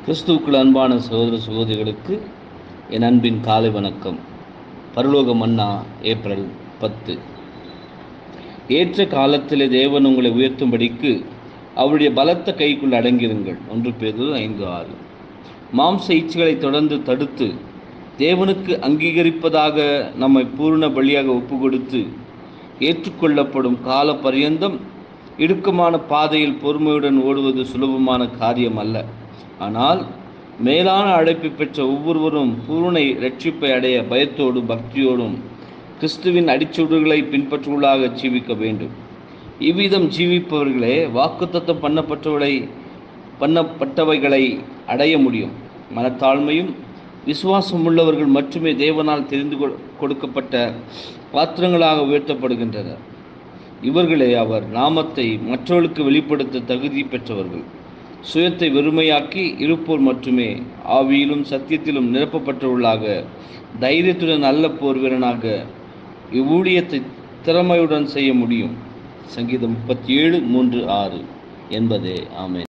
கிறிஸ்துவுக்குள் அன்பான சகோதர சகோதரிகளுக்கு என் அன்பின் காலை வணக்கம் பரலோக மன்னா ஏப்ரல் பத்து ஏற்ற காலத்திலே தேவன் உங்களை உயர்த்தும்படிக்கு அவருடைய பலத்த கைக்குள் அடங்கிருங்கள் ஒன்று பேரு ஐந்து ஆறு மாம்ச இச்சைகளை தொடர்ந்து தடுத்து தேவனுக்கு அங்கீகரிப்பதாக நம்மை பூர்ண பலியாக ஒப்பு கொடுத்து ஏற்றுக்கொள்ளப்படும் கால பரியந்தம் இடுக்கமான பாதையில் பொறுமையுடன் ஓடுவது சுலபமான காரியம் அல்ல ஆனால் மேலான அழைப்பு பெற்ற ஒவ்வொருவரும் பூரண ரட்சிப்பை அடைய பயத்தோடும் பக்தியோடும் கிறிஸ்துவின் அடிச்சுவடுகளை பின்பற்றுவதாக ஜீவிக்க வேண்டும் இவ்விதம் ஜீவிப்பவர்களே வாக்குத்தத்தம் பண்ணப்பட்டவளை பண்ணப்பட்டவைகளை அடைய முடியும் மனத்தாழ்மையும் விசுவாசம் உள்ளவர்கள் மட்டுமே தேவனால் தெரிந்து கொ- கொடுக்கப்பட்ட பாத்திரங்களாக உயர்த்தப்படுகின்றனர் இவர்களே அவர் நாமத்தை மற்றவர்களுக்கு வெளிப்படுத்த தகுதி பெற்றவர்கள் சுயத்தை வெறுமையாக்கி இருப்போர் மட்டுமே ஆவியிலும் சத்தியத்திலும் நிரப்பப்பட்டவர்களாக தைரியத்துடன் நல்ல போர் வீரனாக இவ்வூழியத்தை திறமையுடன் செய்ய முடியும் சங்கீதம் முப்பத்தி ஏழு மூன்று ஆறு என்பதே ஆமென்